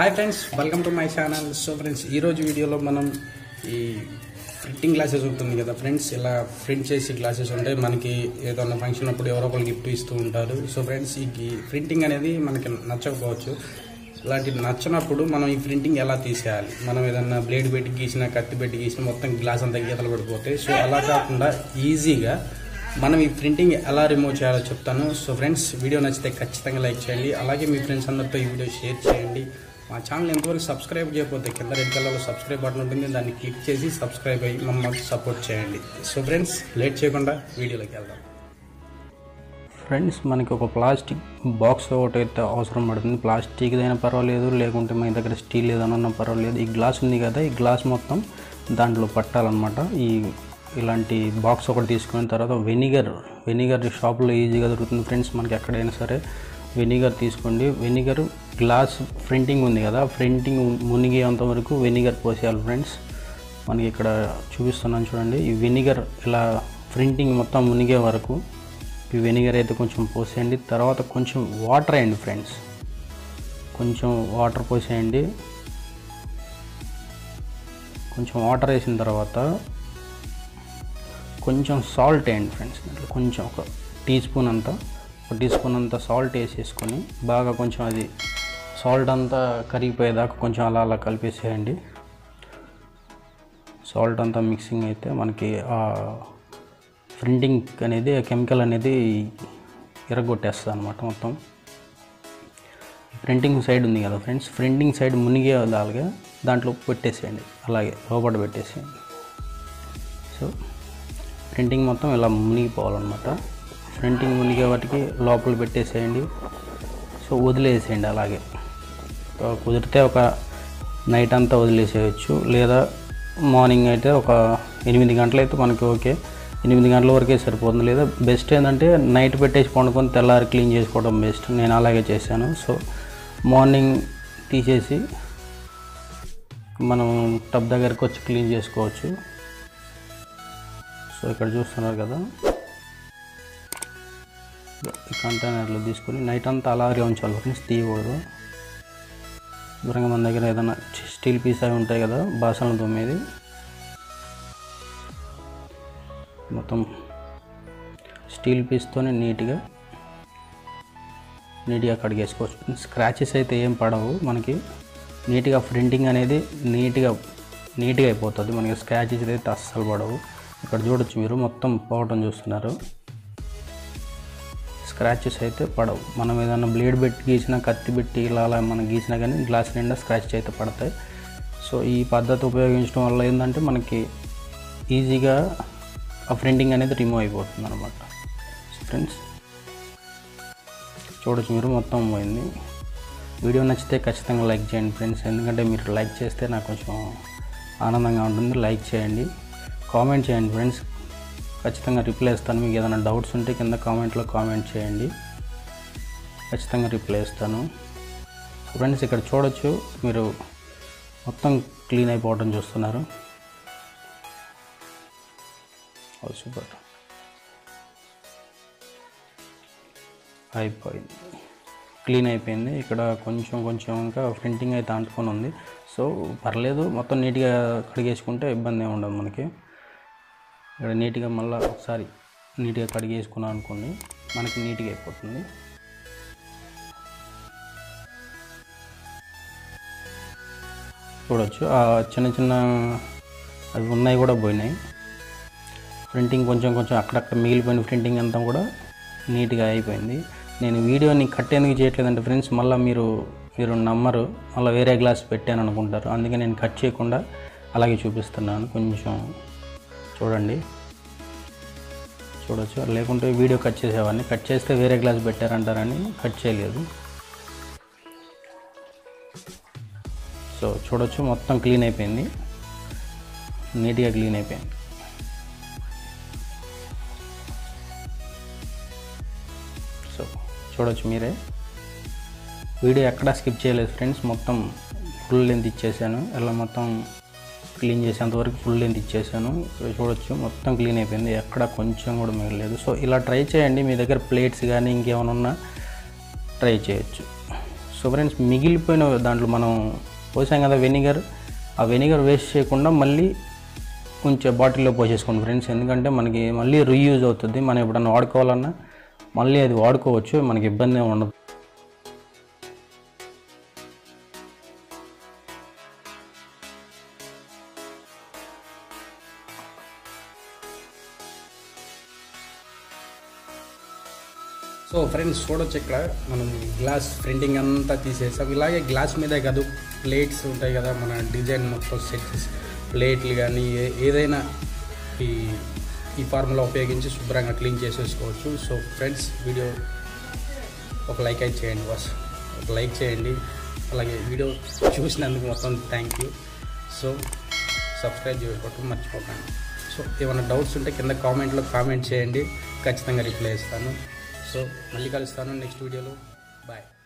hi friends welcome to my channel so friends ఈరోజు వీడియోలో మనం ఈ ప్రింటింగ్ గ్లాసెస్ ఉంటుంది కదా ఫ్రెండ్స్ ఇలా ప్రింట్ చేసి గ్లాసెస్ ఉంటే మనకి ఏదైనా ఫంక్షన్ అప్పుడు ఎవరో ఒకరు గిఫ్ట్ ఇస్తూ ఉంటారు సో ఫ్రెండ్స్ ఈ ప్రింటింగ్ అనేది మనకి నచ్చకపోవచ్చు ఇలాంటి నచ్చినప్పుడు మనం ఈ ప్రింటింగ్ ఎలా తీసేయాలి మనం ఏదన్నా బ్లేడ్ పెట్టి గీసిన కత్తి పెట్టి గీసిన మొత్తం గ్లాస్ అంతా గీతలు పడిపోతాయి సో అలా కాకుండా ఈజీగా మనం ఈ ప్రింటింగ్ ఎలా రిమూవ్ చేయాలో చెప్తాను సో ఫ్రెండ్స్ వీడియో నచ్చితే ఖచ్చితంగా లైక్ చేయండి అలాగే మీ ఫ్రెండ్స్ అందరితో ఈ వీడియో షేర్ చేయండి మా ఛానల్ ఎంతవరకు సబ్స్క్రైబ్ చేయకపోతే కింద రెడ్ కలర్లో సబ్స్క్రైబ్ బటన్ ఉంటుంది దాన్ని క్లిక్ చేసి సబ్స్క్రైబ్ అయ్యి మమ్మల్ని సపోర్ట్ చేయండి సో ఫ్రెండ్స్ లేట్ చేయకుండా వీడియోలోకి వెళ్దాం ఫ్రెండ్స్ మనకి ఒక ప్లాస్టిక్ బాక్స్ ఒకటి అయితే అవసరం పడుతుంది ప్లాస్టిక్ అయినా పర్వాలేదు లేకుంటే మన దగ్గర స్టీల్ ఏదైనా ఉన్నా పర్వాలేదు ఈ గ్లాస్ ఉంది కదా ఈ గ్లాస్ మొత్తం దాంట్లో పట్టాలన్నమాట ఈ ఇలాంటి బాక్స్ ఒకటి తీసుకున్న తర్వాత వెనిగర్ వెనిగర్ షాప్లో ఈజీగా దొరుకుతుంది ఫ్రెండ్స్ మనకి ఎక్కడైనా సరే వెనిగర్ తీసుకోండి వెనిగర్ గ్లాస్ ప్రింటింగ్ ఉంది కదా ప్రింటింగ్ మునిగేంత వరకు వెనిగర్ పోసేయాలి ఫ్రెండ్స్ మనకి ఇక్కడ చూపిస్తున్నాను చూడండి ఈ వెనిగర్ ఇలా ప్రింటింగ్ మొత్తం మునిగే వరకు ఈ వెనిగర్ అయితే కొంచెం పోసేయండి తర్వాత కొంచెం వాటర్ వేయండి ఫ్రెండ్స్ కొంచెం వాటర్ పోసేయండి కొంచెం వాటర్ వేసిన తర్వాత కొంచెం సాల్ట్ వేయండి ఫ్రెండ్స్ ఇట్లా కొంచెం ఒక టీ స్పూన్ అంతా ఒక టీ స్పూన్ అంతా సాల్ట్ వేసేసుకొని బాగా కొంచెం అది సాల్ట్ అంతా కరిగిపోయేదాకా కొంచెం అలా అలా కలిపేసేయండి సాల్ట్ అంతా మిక్సింగ్ అయితే మనకి ఆ ప్రింటింగ్ అనేది కెమికల్ అనేది ఎరగొట్టేస్తుంది అనమాట మొత్తం ప్రింటింగ్ సైడ్ ఉంది కదా ఫ్రెండ్స్ ప్రింటింగ్ సైడ్ మునిగే అలాగే దాంట్లో పెట్టేసేయండి అలాగే లోపల పెట్టేసేయండి సో ప్రింటింగ్ మొత్తం ఇలా మునిగిపోవాలన్నమాట ప్రింటింగ్ మునిగే వాటికి లోపల పెట్టేసేయండి సో వదిలేసేయండి అలాగే కుదిరితే ఒక నైట్ అంతా వదిలేసేయచ్చు లేదా మార్నింగ్ అయితే ఒక ఎనిమిది గంటలైతే మనకి ఓకే ఎనిమిది గంటల వరకే సరిపోతుంది లేదా బెస్ట్ ఏంటంటే నైట్ పెట్టేసి పండుకొని తెల్లారి క్లీన్ చేసుకోవడం బెస్ట్ నేను అలాగే చేశాను సో మార్నింగ్ తీసేసి మనం టబ్ దగ్గరికి వచ్చి క్లీన్ చేసుకోవచ్చు సో ఇక్కడ చూస్తున్నారు కదా ఈ కంటైనర్లో తీసుకొని నైట్ అంతా అలాగే ఉంచాలి ఫ్రెండ్స్ తీయకూడదు దూరంగా మన దగ్గర ఏదైనా స్టీల్ పీస్ అవి ఉంటాయి కదా బాసనలు తొమ్మిది మొత్తం స్టీల్ పీస్తోనే నీట్గా నీట్గా కడిగేసుకోవచ్చు స్క్రాచెస్ అయితే ఏం పడవు మనకి నీట్గా ప్రింటింగ్ అనేది నీట్గా నీట్గా అయిపోతుంది మనకి స్క్రాచెస్ అయితే అస్సలు పడవు ఇక్కడ చూడొచ్చు మీరు మొత్తం పోవటం చూస్తున్నారు స్క్రాచెస్ అయితే పడవు మనం ఏదైనా బ్లేడ్ పెట్టి గీసినా కత్తి పెట్టి ఇలా అలా మనం గీసినా కానీ గ్లాస్ నిండా స్క్రాచెస్ అయితే పడతాయి సో ఈ పద్ధతి ఉపయోగించడం వల్ల ఏంటంటే మనకి ఈజీగా ఆ ప్రింటింగ్ అనేది రిమూవ్ అయిపోతుంది అనమాట ఫ్రెండ్స్ చూడొచ్చు మీరు మొత్తం పోయింది వీడియో నచ్చితే ఖచ్చితంగా లైక్ చేయండి ఫ్రెండ్స్ ఎందుకంటే మీరు లైక్ చేస్తే నాకు కొంచెం ఆనందంగా ఉంటుంది లైక్ చేయండి కామెంట్ చేయండి ఫ్రెండ్స్ ఖచ్చితంగా రిప్లై ఇస్తాను మీకు ఏదైనా డౌట్స్ ఉంటే కింద కామెంట్లో కామెంట్ చేయండి ఖచ్చితంగా రిప్లై ఇస్తాను ఫ్రెండ్స్ ఇక్కడ చూడొచ్చు మీరు మొత్తం క్లీన్ అయిపోవడం చూస్తున్నారు సూపర్ అయిపోయింది క్లీన్ అయిపోయింది ఇక్కడ కొంచెం కొంచెం ఇంకా ప్రింటింగ్ అయితే అంటుకొని ఉంది సో పర్లేదు మొత్తం నీట్గా కడిగేసుకుంటే ఇబ్బంది ఏమి ఉండదు మనకి ఇక్కడ నీట్గా మళ్ళీ ఒకసారి నీట్గా కడిగేసుకున్నాం అనుకోండి మనకి నీట్గా అయిపోతుంది చూడొచ్చు ఆ చిన్న చిన్న అవి ఉన్నాయి కూడా పోయినాయి ప్రింటింగ్ కొంచెం కొంచెం అక్కడక్కడ మిగిలిపోయిన ప్రింటింగ్ అంతా కూడా నీట్గా అయిపోయింది నేను వీడియోని కట్ ఎందుకు చేయట్లేదంటే ఫ్రెండ్స్ మళ్ళీ మీరు మీరు నమ్మరు మళ్ళీ వేరే గ్లాస్ పెట్టాను అనుకుంటారు అందుకే నేను కట్ చేయకుండా అలాగే చూపిస్తున్నాను కొంచెం చూడండి చూడొచ్చు లేకుంటే వీడియో కట్ చేసేవాడిని కట్ చేస్తే వేరే గ్లాస్ పెట్టారంటారని కట్ చేయలేదు సో చూడొచ్చు మొత్తం క్లీన్ అయిపోయింది నీట్గా క్లీన్ అయిపోయింది సో చూడొచ్చు మీరే వీడియో ఎక్కడా స్కిప్ చేయలేదు ఫ్రెండ్స్ మొత్తం ఫుల్ లెంత్ ఇచ్చేసాను ఇలా మొత్తం క్లీన్ చేసేంత వరకు ఫుల్ లెంత్ ఇచ్చేసాను ఇక్కడ చూడొచ్చు మొత్తం క్లీన్ అయిపోయింది ఎక్కడ కొంచెం కూడా మిగలేదు సో ఇలా ట్రై చేయండి మీ దగ్గర ప్లేట్స్ కానీ ఇంకేమైనా ఉన్నా ట్రై చేయొచ్చు సో ఫ్రెండ్స్ మిగిలిపోయిన దాంట్లో మనం పోసాం కదా వెనిగర్ ఆ వెనిగర్ వేస్ట్ చేయకుండా మళ్ళీ కొంచెం బాటిల్లో పోసేసుకోండి ఫ్రెండ్స్ ఎందుకంటే మనకి మళ్ళీ రీయూజ్ అవుతుంది మనం ఎప్పుడన్నా వాడుకోవాలన్నా మళ్ళీ అది వాడుకోవచ్చు మనకి ఇబ్బంది ఏమి ఉండదు సో ఫ్రెండ్స్ చూడొచ్చు ఇక్కడ మనం గ్లాస్ ప్రింటింగ్ అంతా తీసేసాం ఇలాగే గ్లాస్ మీదే కాదు ప్లేట్స్ ఉంటాయి కదా మన డిజైన్ మొత్తం సెట్ చేసి ప్లేట్లు కానీ ఏ- ఏదైనా ఈ ఈ ఫార్ములా ఉపయోగించి శుభ్రంగా క్లీన్ చేసేసుకోవచ్చు సో ఫ్రెండ్స్ వీడియో ఒక లైక్ అయితే చేయండి బాస్ ఒక లైక్ చేయండి అలాగే వీడియో చూసినందుకు మొత్తం థ్యాంక్ యూ సో సబ్స్క్రైబ్ చేసుకోవటం మర్చిపోకండి సో ఏమైనా డౌట్స్ ఉంటే కింద కామెంట్లో కామెంట్ చేయండి ఖచ్చితంగా రిప్లై ఇస్తాను సో మళ్ళీ కలుస్తాను నెక్స్ట్ వీడియోలో బాయ్